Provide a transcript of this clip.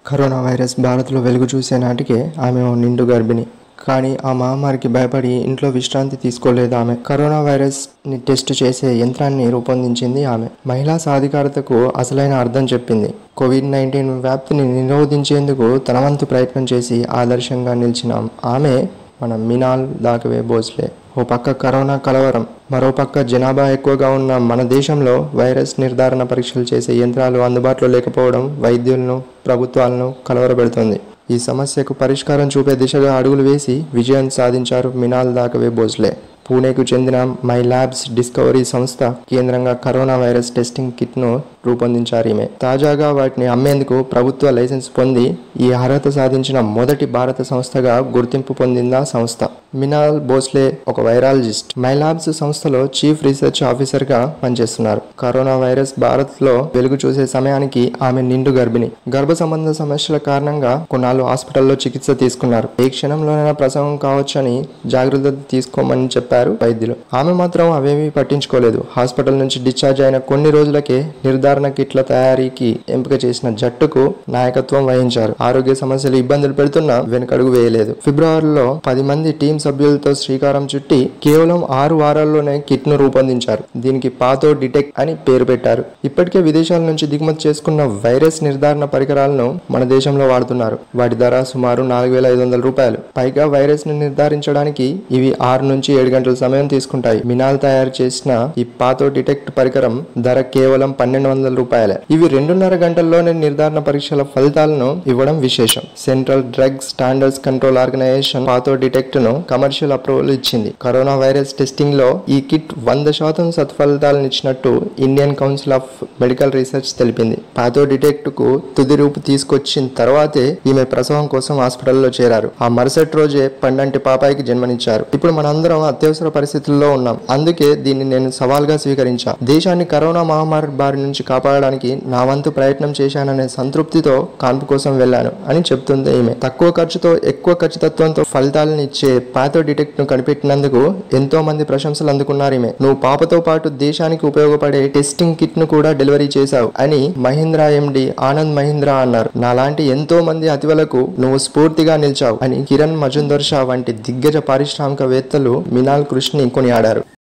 corona virus భారత్లో వెలుగు చూసే నాటికే ఆమె ఓ నిండు గర్భిణి కానీ ఆ మహమ్మారికి భయపడి ఇంట్లో విశ్రాంతి తీసుకోలేదు ఆమె కరోనా వైరస్ ని టెస్ట్ చేసే యంత్రాన్ని రూపొందించింది ఆమె మహిళా సాధికారతకు అసలైన అర్థం చెప్పింది కోవిడ్ నైన్టీన్ వ్యాప్తిని నిరోధించేందుకు తన వంతు ప్రయత్నం చేసి ఆదర్శంగా నిలిచిన ఆమె మన మినాల్ దాకవే భోస్లే ఓ పక్క కరోనా కలవరం మరో పక్క జనాభా ఎక్కువగా ఉన్న మన దేశంలో వైరస్ నిర్ధారణ పరీక్షలు చేసే యంత్రాలు అందుబాటులో లేకపోవడం వైద్యులను ప్రభుత్వాలను కలవరపెడుతోంది ఈ సమస్యకు పరిష్కారం చూపే దిశగా అడుగులు వేసి విజయం సాధించారు మినాల్ దాకవే భోస్లే పూణేకు చెందిన మై ల్యాబ్స్ డిస్కవరీ సంస్థ కేంద్రంగా కరోనా వైరస్ టెస్టింగ్ కిట్ను రూపొందించారు ఈమె తాజాగా వాటిని అమ్మేందుకు ప్రభుత్వ లైసెన్స్ పొంది ఈ అర్హత సాధించిన మొదటి భారత సంస్థగా గుర్తింపు పొందిందా సంస్థ మినాల్ భోస్లే ఒక వైరాలజిస్ట్ మై ల్యాబ్స్ సంస్థలో చీఫ్ రీసెర్చ్ ఆఫీసర్గా పనిచేస్తున్నారు కరోనా వైరస్ భారత్లో వెలుగు చూసే సమయానికి ఆమె నిండు గర్భిణి గర్భ సంబంధ సమస్యల కారణంగా కొన్నాళ్ళు హాస్పిటల్లో చికిత్స తీసుకున్నారు ఏ క్షణంలోనైనా ప్రసవం కావచ్చని జాగ్రత్తలు తీసుకోమని చెప్పారు వైద్యులు ఆమె మాత్రం అవేమీ పట్టించుకోలేదు హాస్పిటల్ నుంచి డిశ్చార్జ్ అయిన కొన్ని రోజులకే నిర్ధారణ కిట్ల తయారీకి ఎంపిక చేసిన జట్టుకు నాయకత్వం వహించారు ఆరోగ్య సమస్యలు ఇబ్బందులు పెడుతున్నా వెనుకడుగు వేయలేదు ఫిబ్రవరిలో పది మంది టీం సభ్యులతో శ్రీకారం చుట్టి కేవలం ఆరు వారాల్లోనే కిట్ ను రూపొందించారు దీనికి పాతో డిటెక్ట్ అని పేరు పెట్టారు ఇప్పటికే విదేశాల నుంచి దిగుమతి చేసుకున్న వైరస్ నిర్ధారణ పరికరాలను మన దేశంలో వాడుతున్నారు వాటి ధర సుమారు నాలుగు వేల ఐదు వందల రూపాయలు పైగా వైరస్ ని నిర్ధారించడానికి ఇవి ఆరు నుంచి ఏడు గంటల సమయం తీసుకుంటాయి మినాల్ తయారు చేసిన ఈ పాతో డిటెక్ట్ పరికరం ధర కేవలం పన్నెండు వందల రూపాయలే ఇవి రెండున్నర గంటల్లోనే నిర్ధారణ పరీక్షల ఫలితాలను ఇవ్వడం విశేషం central drugs standards control organization PathoDetect ను కమర్షియల్ అప్రూవల్ ఇచ్చింది కరోనా వైరస్ టెస్టింగ్ లో ఈ కిట్ వంద శాతం సత్ఫలితాలను ఇచ్చినట్టు Indian council of medical research తెలిపింది పాతో డిటెక్ట్ కు తుది రూపు తీసుకొచ్చిన తర్వాతే ఈమె ప్రసవం కోసం హాస్పిటల్లో చేరారు ఆ మరుసటి రోజే పండంటి పాపాయికి జన్మనిచ్చారు ఇప్పుడు మనందరం అత్యవసర పరిస్థితుల్లో ఉన్నాం అందుకే దీన్ని నేను సవాల్గా స్వీకరించా దేశాన్ని కరోనా మహమ్మారి బారి నుంచి కాపాడడానికి నా వంతు ప్రయత్నం చేశాననే సంతృప్తితో కాన్పు కోసం వెళ్ళాను అని చెప్తుంది ఈమె తక్కువ ఖర్చుతో ఎక్కువ ఖచ్చితత్వంతో ఫలితాలను ఇచ్చే పాతో డిటెక్ట్ ను కనిపెట్టినందుకు ఎంతో మంది ప్రశంసలు అందుకున్నారు ఈమె నువ్వు పాపతో పాటు దేశానికి ఉపయోగపడే టెస్టింగ్ కిట్ ను కూడా డెలివరీ చేశావు అని మహీంద్రా ఎండి ఆనంద్ మహీంద్రా అన్నారు నాలాంటి ఎంతో మంది అతివలకు నువ్వు స్ఫూర్తిగా నిలిచావు అని కిరణ్ మజుందర్ షా వంటి దిగ్గజ పారిశ్రామికవేత్తలు మినాల్ కృష్ణి కొనియాడారు